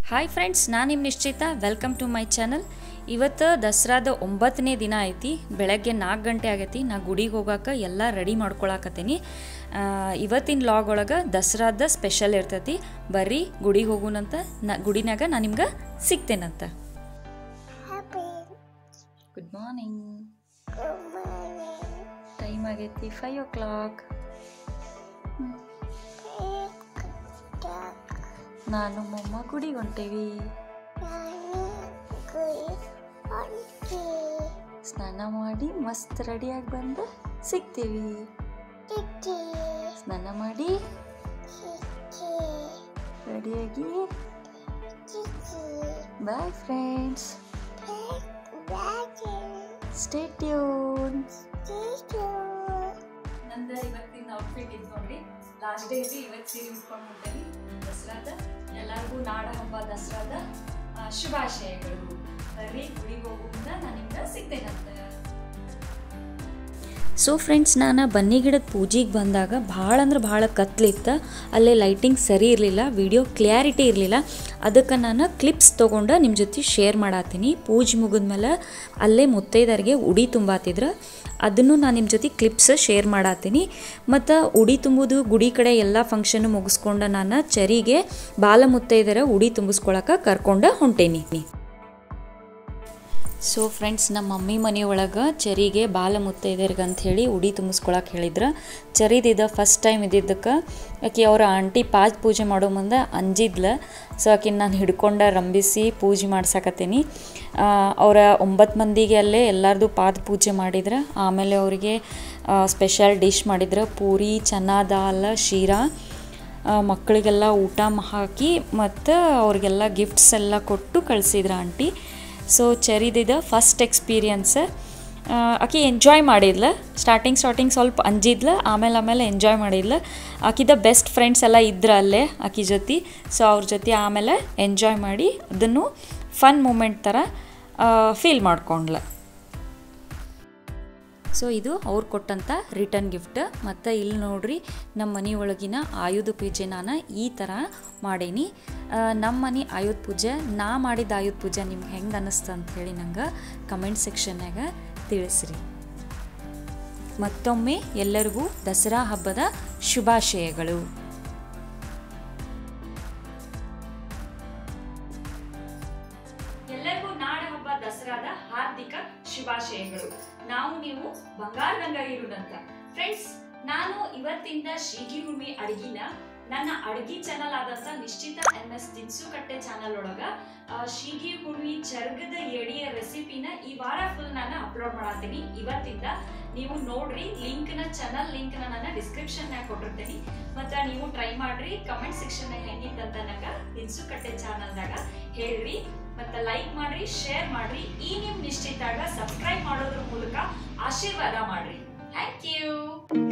Hi friends ನಾನು ನಿಮ್ಮ ನಿಶ್ಚಿತ ವೆಲ್ಕಮ್ ಟು ಮೈ ಚಾನಲ್ ಇವತ್ತು ದಸರಾದ ಒಂಬತ್ತನೇ ದಿನ ಐತಿ ಬೆಳಗ್ಗೆ ನಾಲ್ಕು ಗಂಟೆ ಆಗೈತಿ ನಾ ಗುಡಿಗೆ ಹೋಗಾಕ ಎಲ್ಲ ರೆಡಿ ಮಾಡ್ಕೊಳಕತ್ತೀನಿ ಆ, ಇವತ್ತಿನ ಲಾಗ್ ಒಳಗೆ ದಸರಾದ ಸ್ಪೆಷಲ್ ಇರ್ತೈತಿ ಬರ್ರಿ ಗುಡಿಗೆ ಹೋಗುನಂತ ನ ಗುಡಿನಾಗ ನಾನು ನಿಮ್ಗೆ ಸಿಗ್ತೇನಂತ Happy good morning good morning. Time ಆಗೈತಿ five o'clock Big dog. ನಾನು ಮೊಮ್ಮ ಗುಡಿಗೆ ಹೊಂಟೇವಿ Nanny good auntie. ಸ್ನಾನ ಮಾಡಿ ಮಸ್ತ್ ರೆಡಿಯಾಗಿ ಬಂದು ಸಿಗ್ತೀವಿ Kitty. ಸ್ನಾನ ಮಾಡಿ Kitty. ರೆಡಿಯಾಗಿ Kitty. Bye friends Big daddy. Stay tune Kitty. ನಂದು ಇವತ್ತಿನ ಔಟ್ಫಿಟ್ ಇದು ನೋಡ್ರಿ ಲಾಸ್ಟ್ ಡೇ ಇದೆ ಇವತ್ತು ಸೀರೆ ಉಟ್ಕೊಂಡು ಹೊಂಟೇನಿ ದಸರಾದ ಎಲ್ಲರಿಗೂ ನಾಡ ಹಬ್ಬ ದಸರಾದ ಆ, ಶುಭಾಶಯಗಳು ಬರ್ರಿ ಗುಡಿಗೆ ಹೋಗೋ ಮುಂದೆ ನಾನು ನಿಮ್ಗೆ ಸಿಗ್ತೇನಂತ ಸೊ ಫ್ರೆಂಡ್ಸ್ ನಾನು ಬನ್ನಿ ಗಿಡದ ಪೂಜೆಗೆ ಬಂದಾಗ ಭಾಳ ಅಂದ್ರೆ ಭಾಳ ಕತ್ಲಿತ್ತು ಅಲ್ಲೇ ಲೈಟಿಂಗ್ ಸರಿ ಇರಲಿಲ್ಲ ವಿಡಿಯೋ ಕ್ಲಿಯಾರಿಟಿ ಇರಲಿಲ್ಲ ಅದಕ್ಕೆ ನಾನು ಕ್ಲಿಪ್ಸ್ ತೊಗೊಂಡು ನಿಮ್ಮ ಜೊತೆ ಶೇರ್ ಮಾಡತ್ತೀನಿ ಪೂಜೆ ಮುಗಿದ್ಮೇಲೆ ಅಲ್ಲೇ ಮುತ್ತೈದರಿಗೆ ಉಡಿ ತುಂಬಾತಿದ್ರು ಅದನ್ನು ನಾನು ನಿಮ್ಮ ಜೊತೆ ಕ್ಲಿಪ್ಸ್ ಶೇರ್ ಮಾಡತ್ತೀನಿ ಮತ್ತು ಉಡಿ ತುಂಬುದು ಗುಡಿ ಕಡೆ ಎಲ್ಲ ಫಂಕ್ಷನ್ ಮುಗಿಸ್ಕೊಂಡು ನಾನು ಚರಿಗೆ ಬಾಲ ಮುತ್ತೈದರ ಉಡಿ ತುಂಬಿಸ್ಕೊಳಕ್ಕೆ ಕರ್ಕೊಂಡು ಹೊಂಟೇನಿ ಸೊ ಫ್ರೆಂಡ್ಸ್ ನಮ್ಮ ಮಮ್ಮಿ ಮನೆಯೊಳಗೆ ಚರಿಗೆ ಬಾಲ ಮುತ್ತೈದೆರ್ಗೆ ಅಂತ ಹೇಳಿ ಉಡಿ ತುಂಬಿಸ್ಕೊಳಕ್ಕೆ ಹೇಳಿದ್ರು ಚರಿದಿದ ಫಸ್ಟ್ ಟೈಮ್ ಇದ್ದಿದ್ದಕ್ಕೆ ಆಕೆ ಅವ್ರ ಆಂಟಿ ಪಾಜ್ ಪೂಜೆ ಮಾಡೋ ಮುಂದೆ ಅಂಜಿದ್ಲ ಸೊ ಆಕಿನ ನಾನು ಹಿಡ್ಕೊಂಡ ರಂಬಿಸಿ ಪೂಜೆ ಮಾಡ್ಸಕತ್ತೀನಿ ಅವರ ಒಂಬತ್ತು ಮಂದಿಗೆ ಅಲ್ಲೇ ಎಲ್ಲರದು ಪಾದ ಪೂಜೆ ಮಾಡಿದ್ರೆ ಆಮೇಲೆ ಅವರಿಗೆ ಸ್ಪೆಷಲ್ ಡಿಶ್ ಮಾಡಿದ್ರು ಪೂರಿ ಚನ್ನಾ ದಾಲ್ ಶೀರಾ ಆ, ಮಕ್ಕಳಿಗೆಲ್ಲ ಊಟ ಮ- ಹಾಕಿ ಮತ್ತು ಅವ್ರಿಗೆಲ್ಲ ಗಿಫ್ಟ್ಸ್ ಎಲ್ಲ ಕೊಟ್ಟು ಕಳಿಸಿದ್ರು ಆಂಟಿ ಸೊ ಚೆರಿದಿದ ಫಸ್ಟ್ ಎಕ್ಸ್ಪೀರಿಯನ್ಸ್ ಆಕೆ ಎಂಜಾಯ್ ಮಾಡಿದ್ಲ ಸ್ಟಾರ್ಟಿಂಗ್ ಸ್ಟಾರ್ಟಿಂಗ್ ಸ್ವಲ್ಪ ಅಂಜಿದ್ಲ ಆಮೇಲೆ ಆಮೇಲೆ ಎಂಜಾಯ್ ಮಾಡಿದ್ಲ ಆಕಿದ ಬೆಸ್ಟ್ ಫ್ರೆಂಡ್ಸ್ ಎಲ್ಲ ಇದ್ರ ಅಲ್ಲೇ ಆಕಿ ಜೊತೆ ಸೊ ಅವ್ರ ಜೊತೆ ಆಮೇಲೆ ಎಂಜಾಯ್ ಮಾಡಿ ಅದನ್ನು ಫನ್ ಮೂಮೆಂಟ್ ಥರ ಫೀಲ್ ಮಾಡ್ಕೊಂಡ್ಲ ಸೊ ಇದು ಅವ್ರು ಕೊಟ್ಟಂಥ ರಿಟರ್ನ್ ಗಿಫ್ಟ್ ಮತ್ತು ಇಲ್ಲಿ ನೋಡ್ರಿ ನಮ್ಮ ಮನೆ ಒಳಗಿನ ಆಯುಧ ಪೂಜೆ ನಾನು ಈ ಥರ ಮಾಡೀನಿ ಆ, ನಮ್ಮ ಮನೆ ಆಯುಧ ಪೂಜೆ ನಾ ಮಾಡಿದ ಆಯುಧ ಪೂಜೆ ನಿಮ್ಗೆ ಹೆಂಗೆ ಅನ್ನಿಸ್ತು ಅಂತ ಹೇಳಿ ನಂಗೆ ಕಮೆಂಟ್ ಸೆಕ್ಷನ್ನಾಗ ತಿಳಿಸ್ರಿ ಮತ್ತೊಮ್ಮೆ ಎಲ್ಲರಿಗೂ ದಸರಾ ಹಬ್ಬದ ಶುಭಾಶಯಗಳು ಎಲ್ಲರಿಗೂ ನಾಡ ಹಬ್ಬ ದಸರಾದ ಹಾರ್ದಿಕ ಶುಭಾಶಯಗಳು ನಾವು ನೀವು ಬಂಗಾರದಂಗ ಇರುದಂತ ಫ್ರೆಂಡ್ಸ್ ನಾನು ಇವತ್ತಿಂದ ಶ್ರೀಗಿ ಹುಣ್ಣಿ ಅಡಿಗಿನ ನನ್ನ ಅಡ್ಗಿ ಚಾನಲ್ ಆದಂತ ನಿಶ್ಚಿತ ಎನ್ ಎಸ್ ತಿನ್ಸುಕಟ್ಟೆ ಚಾನಲ್ ಒಳಗ ಆ, ಶ್ರೀಗಿ ಹುಣ್ಣಿ ಚರ್ಗದ ಎಡಿಯ ರೆಸಿಪಿನ ಈ ವಾರ ಫುಲ್ ನಾನು ಅಪ್ಲೋಡ್ ಮಾಡತ್ತೀನಿ ಇವತ್ತಿಂದ ನೀವು ನೋಡ್ರಿ ಲಿಂಕ್ ನ ಚಾನಲ್ ಲಿಂಕ್ ನ ನಾನು ಡಿಸ್ಕ್ರಿಪ್ಷನ್ ನಾಗ ಕೊಟ್ಟಿರ್ತೀನಿ ಮತ್ತ ನೀವು ಟ್ರೈ ಮಾಡ್ರಿ ಕಮೆಂಟ್ ಸೆಕ್ಷನ್ ಹೆಂಗಿತ್ತಂತ ನಂಗ ತಿನ್ಸುಕಟ್ಟೆ ಚಾನಲ್ದಾಗ ಹೇಳ್ರಿ ಮತ್ತೆ ಲೈಕ್ ಮಾಡ್ರಿ ಶೇರ್ ಮಾಡ್ರಿ ಈ ನಿಮ್ ನಿಶ್ಚಿತಾಗ ಸಬ್ಸ್ಕ್ರೈಬ್ ಮಾಡೋದ್ರ ಮೂಲಕ ಆಶೀರ್ವಾದ ಮಾಡ್ರಿ ಥ್ಯಾಂಕ್ ಯು